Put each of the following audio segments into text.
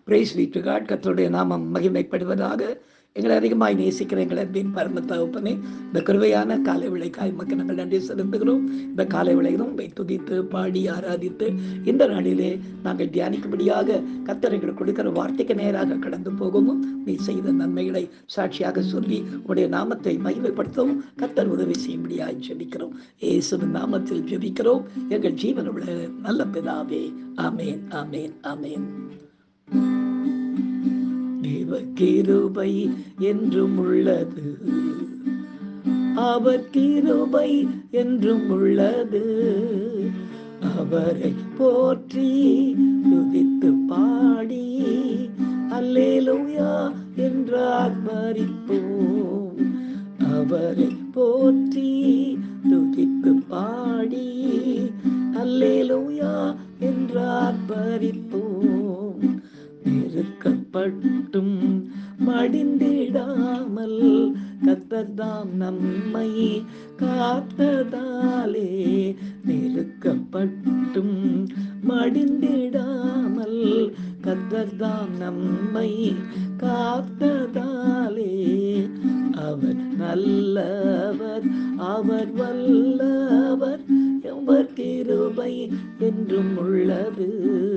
brace வீட்டுகாட் கத்தருடைய நாமம் மகிமைப்படுவதாக எங்களை அதிகமாய் நேசிக்கிற எங்கள் அன்பின் பரம தகப்பனே இந்த கிருவையான காலை விளைக்காய் மக்கள் நாங்கள் நன்றி செலுத்துகிறோம் இந்த காலை விளைகளும் உம்மை துதித்து பாடி ஆராதித்து இந்த நாளிலே நாங்கள் தியானிக்கும்படியாக கத்தர் எங்களுக்கு கொடுக்கிற வார்த்தைக்கு நேராக கடந்து போகவும் நீ செய்த நன்மைகளை சாட்சியாக சொல்லி உடைய நாமத்தை மகிமைப்படுத்தவும் கத்தர் உதவி செய்யும்படியாக ஜெபிக்கிறோம் இயேசுவின் நாமத்தில் ஜெபிக்கிறோம் எங்கள் ஜீவனுள்ள நல்ல பிதாவே ஆமேன் ஆமேன் ஆமேன் தேவ கிருபை என்றும் உள்ளது அவர் கிருபை என்றும் உள்ளது அவரை போற்றி துதித்து பாடி அல்லேலூயா என்று ஆர்ப்பரிப்போம் அவரை போற்றி துதித்து பாடி அல்லேலூயா என்று ஆர்ப்பரிப்போம் நெருக்கப்பட்டும் மடிந்திடாமல் கத்தர்தாம் நம்மை காத்ததாலே நெருக்கப்பட்டும் மடிந்திடாமல் கத்தர்தாம் நம்மை காத்ததாலே அவர் நல்லவர் அவர் வல்லவர் எவர் கிருபை என்றும் உள்ளது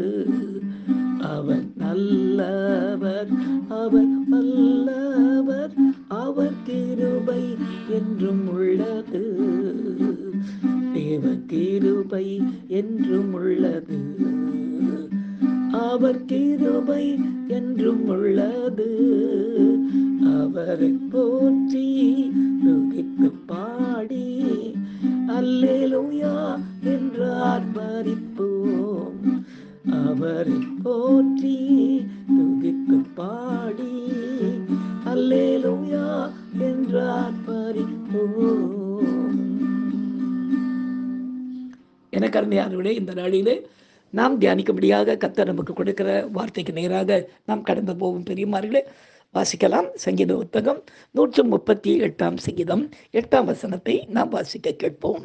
அவர் நல்லவர் அவர் வல்லவர் அவர் கிருபை என்றும் உள்ளது தேவ கிருபை என்றும் உள்ளது அவர் கிருபை என்றும் உள்ளது அவரை போற்றி துதித்து பாடி அல்லேலூயா என்று ஆர்ப்பரிப்போம் அவரை போற்றி துதித்து பாடி அல்லேலூயா என்று ஆர்ப்பரிப்போம் எனக்கு அருமையானவர்களே இந்த நாளிலே நாம் தியானிக்கும்படியாக கத்தர் நமக்கு கொடுக்கிற வார்த்தைக்கு நேராக நாம் கடந்து போகும் பெரியமார்களே வாசிக்கலாம் சங்கீத புத்தகம் நூற்று முப்பத்தி எட்டாம் சங்கீதம் எட்டாம் வசனத்தை நாம் வாசிக்க கேட்போம்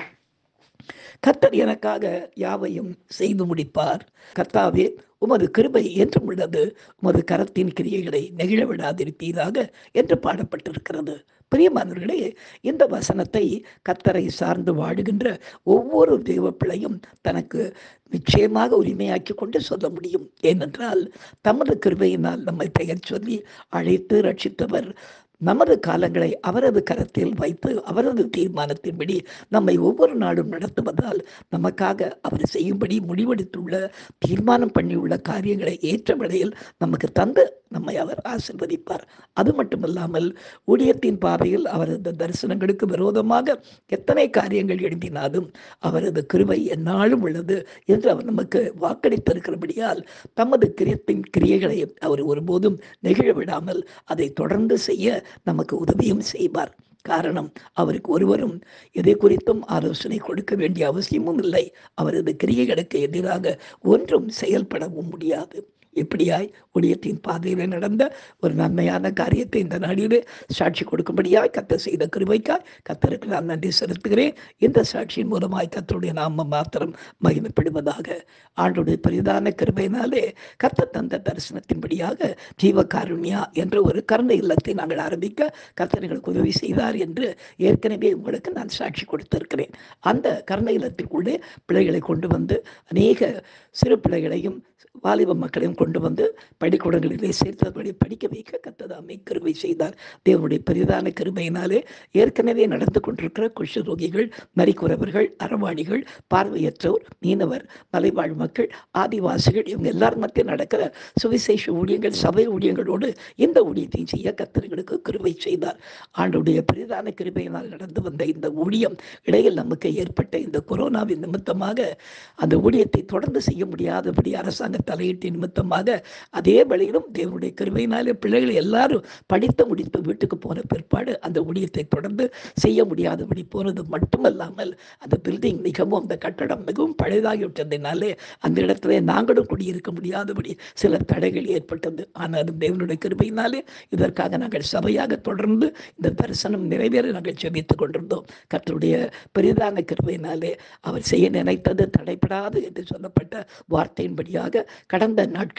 கத்தர் எனக்காக யாவையும் செய்து முடிப்பார் கர்த்தாவே உமது கிருபை என்றும் உள்ளது உமது கரத்தின் கிரியைகளை நெகிழ விடாதிருப்பீராக என்று பாடப்பட்டிருக்கிறது பிரியமானவர்களே இந்த வசனத்தை கத்தரை சார்ந்து வாடுகின்ற ஒவ்வொரு தெய்வ பிள்ளையும் தனக்கு நிச்சயமாக உரிமையாக்கி கொண்டு சொல்ல முடியும் ஏனென்றால் தமது கிருபையினால் நம்மை பெயர் சொல்லி அழைத்து ரட்சித்தவர் நமது காலங்களை அவரது கரத்தில் வைத்து அவரது தீர்மானத்தின்படி நம்மை ஒவ்வொரு நாடும் நடத்துவதால் நமக்காக அவர் செய்யும்படி முடிவெடுத்துள்ள தீர்மானம் பண்ணியுள்ள காரியங்களை ஏற்ற வேளையில் நமக்கு தந்து நம்மை அவர் ஆசிர்வதிப்பார் அது மட்டுமல்லாமல் ஊழியத்தின் பாதையில் அவரது தரிசனங்களுக்கு விரோதமாக எத்தனை காரியங்கள் எழுதினாலும் அவரது கிருவை எந்நாளும் உள்ளது என்று அவர் நமக்கு வாக்களித்திருக்கிறபடியால் தமது கிரியத்தின் கிரியைகளை அவர் ஒருபோதும் நெகிழ விடாமல் அதை தொடர்ந்து செய்ய நமக்கு உதவியும் செய்வார் காரணம் அவருக்கு ஒருவரும் எதை குறித்தும் ஆலோசனை கொடுக்க வேண்டிய அவசியமும் இல்லை அவரது கிரியைகளுக்கு எதிராக ஒன்றும் செயல்படவும் முடியாது எப்படியாய் ஊழியத்தின் பாதையில் நடந்த ஒரு நன்மையான காரியத்தை இந்த நாடிலே சாட்சி கொடுக்கும்படியாய் கத்த செய்த கிருபைக்காய் கத்தருக்கு நான் நன்றி செலுத்துகிறேன் இந்த சாட்சியின் மூலமாய் கத்தருடைய நாம மாத்திரம் மகிமைப்படுவதாக ஆண்டுடைய பெரிதான கிருபையினாலே கத்த தந்த தரிசனத்தின்படியாக ஜீவகாருண்யா என்ற ஒரு கருணை இல்லத்தை நாங்கள் ஆரம்பிக்க கத்தர் எங்களுக்கு உதவி செய்தார் என்று ஏற்கனவே உங்களுக்கு நான் சாட்சி கொடுத்திருக்கிறேன் அந்த கருணை இல்லத்திற்குள்ளே பிள்ளைகளை கொண்டு வந்து அநேக சிறு பிள்ளைகளையும் வாலிப மக்களையும் கொண்டு வந்து பள்ளிக்கூடங்களிலே சேர்த்தபடி படிக்க வைக்க கத்ததாமை கருவை செய்தார் தேவனுடைய பெரிதான கருமையினாலே ஏற்கனவே நடந்து கொண்டிருக்கிற குஷ ரோகிகள் மறிக்குறவர்கள் அறவாணிகள் பார்வையற்றோர் மீனவர் மலைவாழ் மக்கள் ஆதிவாசிகள் இவங்க எல்லாரும் மத்தியில் நடக்கிற சுவிசேஷ ஊழியங்கள் சபை ஊழியங்களோடு இந்த ஊழியத்தையும் செய்ய கத்தர்களுக்கு கிருபை செய்தார் ஆண்டுடைய பெரிதான கிருபையினால் நடந்து வந்த இந்த ஊழியம் இடையில் நமக்கு ஏற்பட்ட இந்த கொரோனாவின் நிமித்தமாக அந்த ஊழியத்தை தொடர்ந்து செய்ய முடியாதபடி அரசாங்க தலையீட்டின் நிமித்தமாக அதே வழியிலும் தேவனுடைய கிருபையினாலே பிள்ளைகள் எல்லாரும் படித்து முடித்து வீட்டுக்கு போன பிற்பாடு அந்த ஊழியத்தை தொடர்ந்து செய்ய முடியாதபடி போனது மட்டுமல்லாமல் அந்த பில்டிங் மிகவும் அந்த கட்டடம் மிகவும் பழையதாகிவிட்டதினாலே அந்த இடத்துல நாங்களும் குடியிருக்க முடியாதபடி சில தடைகள் ஏற்பட்டது ஆனாலும் தேவனுடைய கிருபையினாலே இதற்காக நாங்கள் சபையாக தொடர்ந்து இந்த தரிசனம் நிறைவேற நாங்கள் ஜெபித்துக் கொண்டிருந்தோம் கர்த்தருடைய பெரிதான கிருபையினாலே அவர் செய்ய நினைத்தது தடைப்படாது என்று சொல்லப்பட்ட வார்த்தையின்படியாக கடந்த நாட்கள்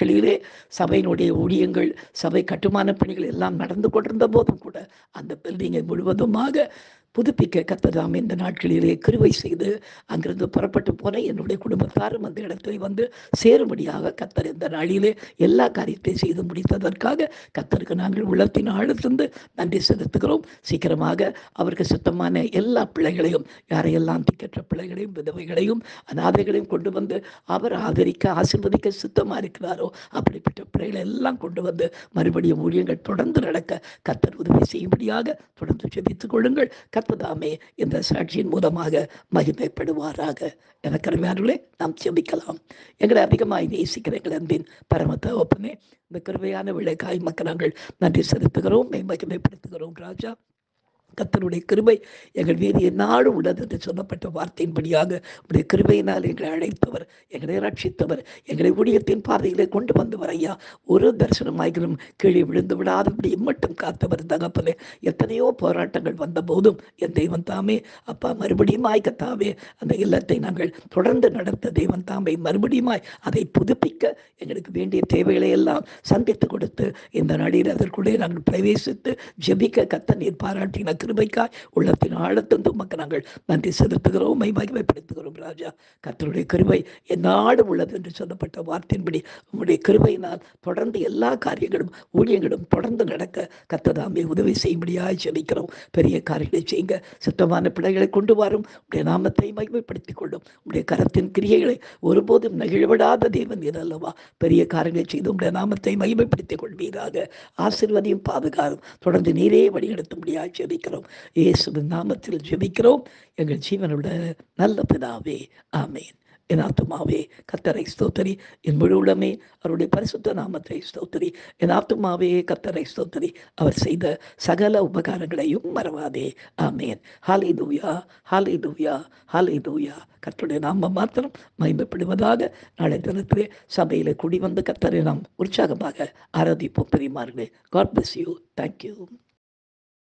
நாட்களிலே சபையினுடைய ஊழியங்கள் சபை கட்டுமான பணிகள் எல்லாம் நடந்து கொண்டிருந்த போதும் கூட அந்த பில்டிங்கை முழுவதுமாக புதுப்பிக்க கத்ததாம் இந்த நாட்களிலே கிருவை செய்து அங்கிருந்து புறப்பட்டு போன என்னுடைய குடும்பத்தாரும் அந்த இடத்தில் வந்து சேரும்படியாக கத்தர் இந்த நாளிலே எல்லா காரியத்தையும் செய்து முடித்ததற்காக கத்தருக்கு நாங்கள் உள்ளத்தின் ஆழத்திலிருந்து நன்றி செலுத்துகிறோம் சீக்கிரமாக அவருக்கு சுத்தமான எல்லா பிள்ளைகளையும் யாரையெல்லாம் திக்கற்ற பிள்ளைகளையும் விதவைகளையும் அநாதைகளையும் கொண்டு வந்து அவர் ஆதரிக்க ஆசிர்வதிக்க சுத்தமாக இருக்கிறாரோ அப்படிப்பட்ட பிள்ளைகளை எல்லாம் கொண்டு வந்து மறுபடியும் ஊழியங்கள் தொடர்ந்து நடக்க கத்தர் உதவி செய்யும்படியாக தொடர்ந்து செபித்துக் கொள்ளுங்கள் கத்ததாமே இந்த சாட்சியின் மூலமாக மகிமைப்படுவாராக எனக்கு அருமையானவர்களே நாம் செபிக்கலாம் எங்களை அதிகமாய் நேசிக்கிற எங்கள் அன்பின் பரமத்த ஒப்பனே இந்த கிருவையான விளைக்காய் மக்கள் நாங்கள் நன்றி செலுத்துகிறோம் மெய் மகிமைப்படுத்துகிறோம் ராஜா கத்தருடைய கிருபை எங்கள் மீது என்னாடு உள்ளது என்று சொல்லப்பட்ட வார்த்தையின்படியாக உடைய கிருபையினால் எங்களை அழைத்தவர் எங்களை ரட்சித்தவர் எங்களை ஊழியத்தின் பாதையிலே கொண்டு வந்தவர் ஐயா ஒரு தரிசனமாய்களும் கீழே விழுந்து விடாதபடி மட்டும் காத்தவர் தகப்பனே எத்தனையோ போராட்டங்கள் வந்த போதும் என் தெய்வன் தாமே அப்பா மறுபடியுமாய் கத்தாவே அந்த இல்லத்தை நாங்கள் தொடர்ந்து நடத்த தெய்வன் தாமே மறுபடியுமாய் அதை புதுப்பிக்க எங்களுக்கு வேண்டிய தேவைகளை எல்லாம் சந்தித்து கொடுத்து இந்த நாளில் அதற்குள்ளே நாங்கள் பிரவேசித்து ஜெபிக்க கத்த நீர் பாராட்டின கிருபைக்காய் உள்ளத்தின் ஆழத்தந்து மக்கள் நாங்கள் நன்றி செலுத்துகிறோம் மை மகிமைப்படுத்துகிறோம் ராஜா கத்தருடைய கிருபை என்னாடும் உள்ளது என்று சொல்லப்பட்ட வார்த்தையின்படி உங்களுடைய கிருபையினால் தொடர்ந்து எல்லா காரியங்களும் ஊழியங்களும் தொடர்ந்து நடக்க கத்ததாமே உதவி செய்யும்படியாய் ஜெபிக்கிறோம் பெரிய காரியங்களை செய்யுங்க சுத்தமான பிள்ளைகளை கொண்டு வரும் உடைய நாமத்தை மகிமைப்படுத்திக் கொள்ளும் உடைய கரத்தின் கிரியைகளை ஒருபோதும் நெகிழ்விடாத தேவன் இது அல்லவா பெரிய காரியங்களை செய்து உடைய நாமத்தை மகிமைப்படுத்திக் கொள்வீராக ஆசிர்வதியும் பாதுகாரும் தொடர்ந்து நீரே வழிநடத்தும்படியாய் ஜெபிக்கிறோம் இயேசுவின் நாமத்தில் ஜெபிக்கிறோம் எங்கள் ஜீவனுள்ள நல்ல பிதாவே ஆமேன் என் ஆத்துமாவே கத்தரை ஸ்தோத்தரி என் முழு உள்ளமே அவருடைய பரிசுத்த நாமத்தை ஸ்தோத்தரி என் ஆத்துமாவே கத்தரை ஸ்தோத்தரி அவர் செய்த சகல உபகாரங்களையும் மறவாதே ஆமேன் ஹாலை தூயா ஹாலை தூயா ஹாலை தூயா கத்தருடைய நாம மாத்திரம் மகிமைப்படுவதாக நாளை தினத்திலே சபையில் குடி வந்து கத்தரை நாம் உற்சாகமாக ஆராதிப்போம் பெரியமார்களே காட் பிளஸ் யூ தேங்க்யூ